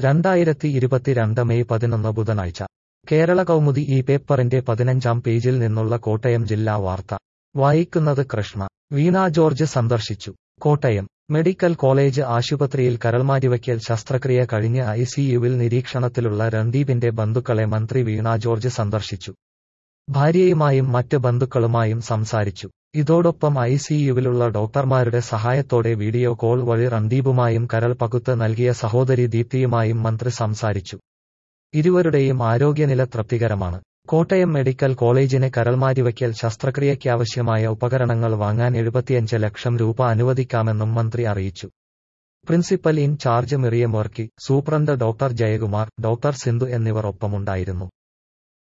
രണ്ടായിരത്തി ഇരുപത്തിരണ്ട് മെയ് പതിനൊന്ന് ബുധനാഴ്ച കേരള കൗമുദി ഈ പേപ്പറിന്റെ പതിനഞ്ചാം പേജിൽ നിന്നുള്ള കോട്ടയം ജില്ലാ വാർത്ത വായിക്കുന്നത് കൃഷ്ണ വീണ ജോർജ് സന്ദർശിച്ചു കോട്ടയം മെഡിക്കൽ കോളേജ് ആശുപത്രിയിൽ കരൾമാറ്റിവയ്ക്കൽ ശസ്ത്രക്രിയ കഴിഞ്ഞ് ഐസിയുവിൽ നിരീക്ഷണത്തിലുള്ള രൺദീപിന്റെ ബന്ധുക്കളെ മന്ത്രി വീണ ജോർജ് സന്ദർശിച്ചു ഭാര്യയുമായും മറ്റ് ബന്ധുക്കളുമായും സംസാരിച്ചു ഇതോടൊപ്പം ഐസിയുവിലുള്ള ഡോക്ടർമാരുടെ സഹായത്തോടെ വീഡിയോ കോൾ വഴി റൺദീപുമായും കരൾ പകുത്ത് നൽകിയ സഹോദരി ദീപ്തിയുമായും മന്ത്രി സംസാരിച്ചു ഇരുവരുടെയും ആരോഗ്യനില തൃപ്തികരമാണ് കോട്ടയം മെഡിക്കൽ കോളേജിന് കരൾമാറ്റിവയ്ക്കൽ ശസ്ത്രക്രിയയ്ക്കാവശ്യമായ ഉപകരണങ്ങൾ വാങ്ങാൻ എഴുപത്തിയഞ്ച് ലക്ഷം രൂപ അനുവദിക്കാമെന്നും മന്ത്രി അറിയിച്ചു principal in charge Miriam Varkey superintendent doctor Jayakumar doctor Sindhu എന്നിവർ ഒപ്പമുണ്ടായിരുന്നു